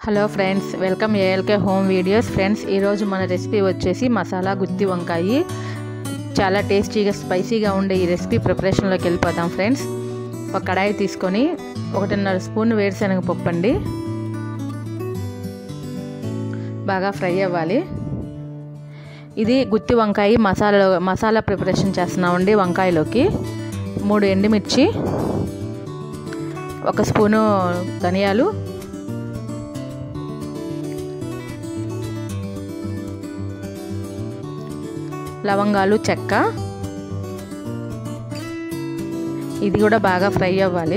hello friends welcome ALK home videos friends ఈరోజు మన recipe వచ్చేసి మసాలా గుత్తి వంకాయి చాలా టేస్టీగా స్పైసీగా ఉండే ఈ రెసిపీ ప్రిపరేషన్లోకి వెళ్ళిపోతాం ఫ్రెండ్స్ ఒక కడాయి తీసుకొని ఒకటిన్నర స్పూన్ వేరుశనగ పప్పు అండి బాగా ఫ్రై అవ్వాలి ఇది గుత్తి వంకాయ మసాలా మసాలా ప్రిపరేషన్ చేస్తున్నామండి వంకాయలోకి మూడు ఎండుమిర్చి ఒక స్పూను ధనియాలు లవంగాలు చెక్క ఇది కూడా బాగా ఫ్రై అవ్వాలి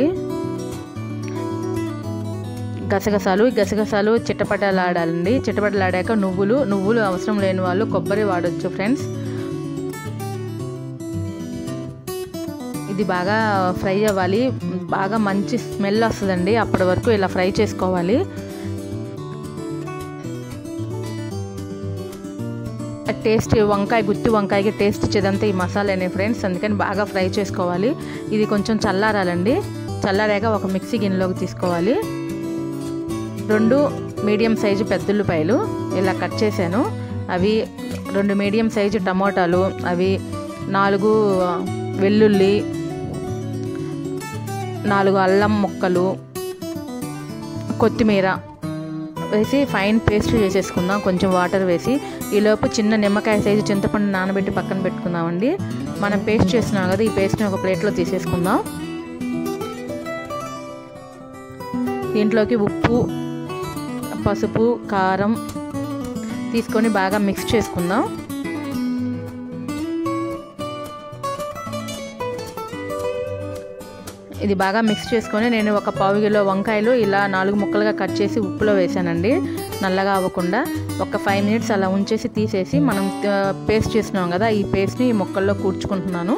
గసగసాలు గసగసాలు చిట్టపటలాడాలండి చిట్టపటలాడాక నువ్వులు నువ్వులు అవసరం లేని వాళ్ళు కొబ్బరి వాడచ్చు ఫ్రెండ్స్ ఇది బాగా ఫ్రై అవ్వాలి బాగా మంచి స్మెల్ వస్తుందండి అప్పటి వరకు ఇలా ఫ్రై చేసుకోవాలి టేస్ట్ వంకాయ గుత్తి వంకాయకి టేస్ట్ ఇచ్చేదంతా ఈ మసాలానే ఫ్రెండ్స్ అందుకని బాగా ఫ్రై చేసుకోవాలి ఇది కొంచెం చల్లారాలండి చల్లారాక ఒక మిక్సీ గిన్నెలోకి తీసుకోవాలి రెండు మీడియం సైజు పెద్దుల్లిపాయలు ఇలా కట్ చేశాను అవి రెండు మీడియం సైజు టమోటాలు అవి నాలుగు వెల్లుల్లి నాలుగు అల్లం ముక్కలు కొత్తిమీర వేసి ఫైన్ పేస్ట్ చేసేసుకుందాం కొంచెం వాటర్ వేసి ఈలోపు చిన్న నిమ్మకాయ సైజు చింతపండు నానబెట్టి పక్కన పెట్టుకుందామండి మనం పేస్ట్ చేస్తున్నాం కదా ఈ పేస్ట్ని ఒక ప్లేట్లో తీసేసుకుందాం దీంట్లోకి ఉప్పు పసుపు కారం తీసుకొని బాగా మిక్స్ చేసుకుందాం ఇది బాగా మిక్స్ చేసుకొని నేను ఒక పావు కిలో వంకాయలు ఇలా నాలుగు ముక్కలుగా కట్ చేసి ఉప్పులో వేసానండి నల్లగా అవ్వకుండా ఒక ఫైవ్ మినిట్స్ అలా ఉంచేసి తీసేసి మనం పేస్ట్ చేసినాం కదా ఈ పేస్ట్ని ఈ ముక్కల్లో కూర్చుకుంటున్నాను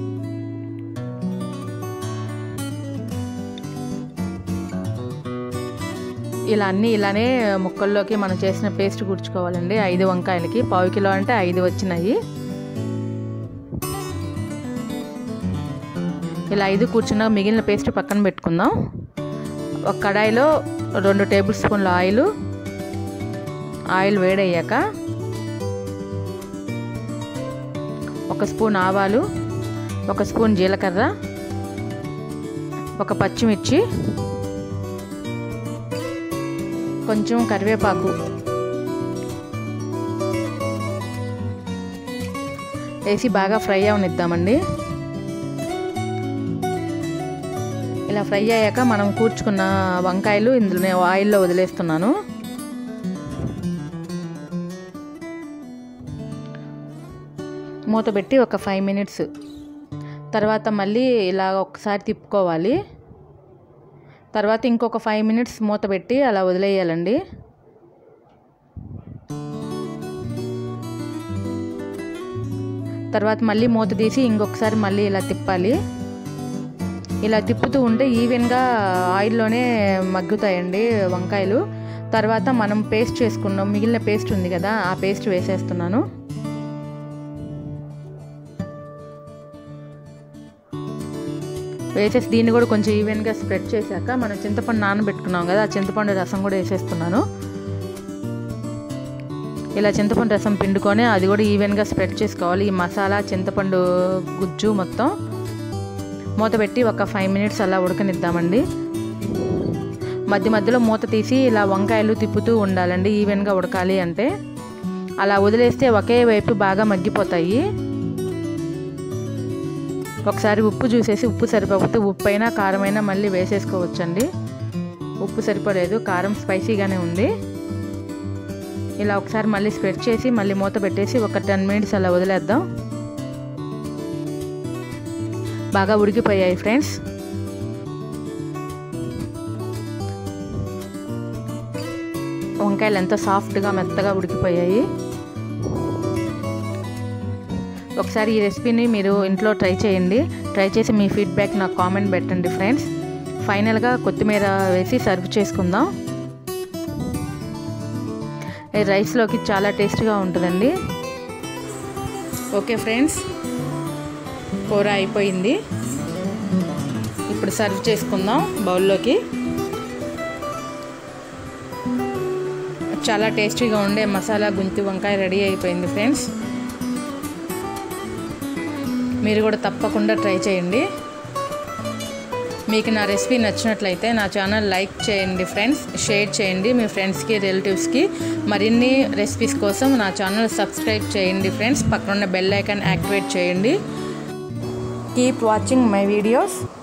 ఇలా అన్నీ ఇలానే ముక్కల్లోకి మనం చేసిన పేస్ట్ కూర్చుకోవాలండి ఐదు వంకాయలకి పావు కిలో అంటే ఐదు వచ్చినాయి ఇలా ఐదు కూర్చున్న మిగిలిన పేస్ట్ పక్కన పెట్టుకుందాం ఒక కడాయిలో రెండు టేబుల్ స్పూన్ల ఆయిల్ ఆయిల్ వేడయ్యాక ఒక స్పూన్ ఆవాలు ఒక స్పూన్ జీలకర్ర ఒక పచ్చిమిర్చి కొంచెం కరివేపాకు వేసి బాగా ఫ్రై అవనిద్దామండి ఇలా ఫ్రై అయ్యాక మనం కూర్చుకున్న వంకాయలు ఇందులో ఆయిల్లో వదిలేస్తున్నాను మూత పెట్టి ఒక ఫైవ్ మినిట్స్ తర్వాత మళ్ళీ ఇలా ఒకసారి తిప్పుకోవాలి తర్వాత ఇంకొక ఫైవ్ మినిట్స్ మూత పెట్టి అలా వదిలేయాలండి తర్వాత మళ్ళీ మూత తీసి ఇంకొకసారి మళ్ళీ ఇలా తిప్పాలి ఇలా తిప్పుతూ ఉంటే ఈవెన్గా ఆయిల్లోనే మగ్గుతాయండి వంకాయలు తర్వాత మనం పేస్ట్ చేసుకున్నాం మిగిలిన పేస్ట్ ఉంది కదా ఆ పేస్ట్ వేసేస్తున్నాను వేసేసి దీన్ని కూడా కొంచెం ఈవెన్గా స్ప్రెడ్ చేశాక మనం చింతపండు నానబెట్టుకున్నాం కదా ఆ చింతపండు రసం కూడా వేసేస్తున్నాను ఇలా చింతపండు రసం పిండుకొని అది కూడా ఈవెన్గా స్ప్రెడ్ చేసుకోవాలి ఈ మసాలా చింతపండు గుజ్జు మొత్తం మూత పెట్టి ఒక ఫైవ్ మినిట్స్ అలా ఉడకనిద్దామండి మధ్య మధ్యలో మూత తీసి ఇలా వంకాయలు తిప్పుతూ ఉండాలండి ఈవెన్గా ఉడకాలి అంటే అలా వదిలేస్తే ఒకే వైపు బాగా మగ్గిపోతాయి ఒకసారి ఉప్పు చూసేసి ఉప్పు సరిపోతే ఉప్పు అయినా కారమైనా మళ్ళీ వేసేసుకోవచ్చండి ఉప్పు సరిపోలేదు కారం స్పైసీగానే ఉంది ఇలా ఒకసారి మళ్ళీ స్ప్రెడ్ చేసి మళ్ళీ మూత పెట్టేసి ఒక టెన్ మినిట్స్ అలా వదిలేద్దాం బాగా ఉడికిపోయాయి ఫ్రెండ్స్ వంకాయలు ఎంతో సాఫ్ట్గా మెత్తగా ఉడికిపోయాయి ఒకసారి ఈ రెసిపీని మీరు ఇంట్లో ట్రై చేయండి ట్రై చేసి మీ ఫీడ్బ్యాక్ నాకు కామెంట్ పెట్టండి ఫ్రెండ్స్ ఫైనల్గా కొత్తిమీర వేసి సర్వ్ చేసుకుందాం రైస్లోకి చాలా టేస్ట్గా ఉంటుందండి ఓకే ఫ్రెండ్స్ కూర అయిపోయింది ఇప్పుడు సర్వ్ చేసుకుందాం బౌల్లోకి చాలా టేస్టీగా ఉండే మసాలా గుంతి వంకాయ రెడీ అయిపోయింది ఫ్రెండ్స్ మీరు కూడా తప్పకుండా ట్రై చేయండి మీకు నా రెసిపీ నచ్చినట్లయితే నా ఛానల్ లైక్ చేయండి ఫ్రెండ్స్ షేర్ చేయండి మీ ఫ్రెండ్స్కి రిలేటివ్స్కి మరిన్ని రెసిపీస్ కోసం నా ఛానల్ సబ్స్క్రైబ్ చేయండి ఫ్రెండ్స్ పక్కనున్న బెల్ ఐకాన్ యాక్టివేట్ చేయండి కీప్ వాచింగ్ మై వీడియోస్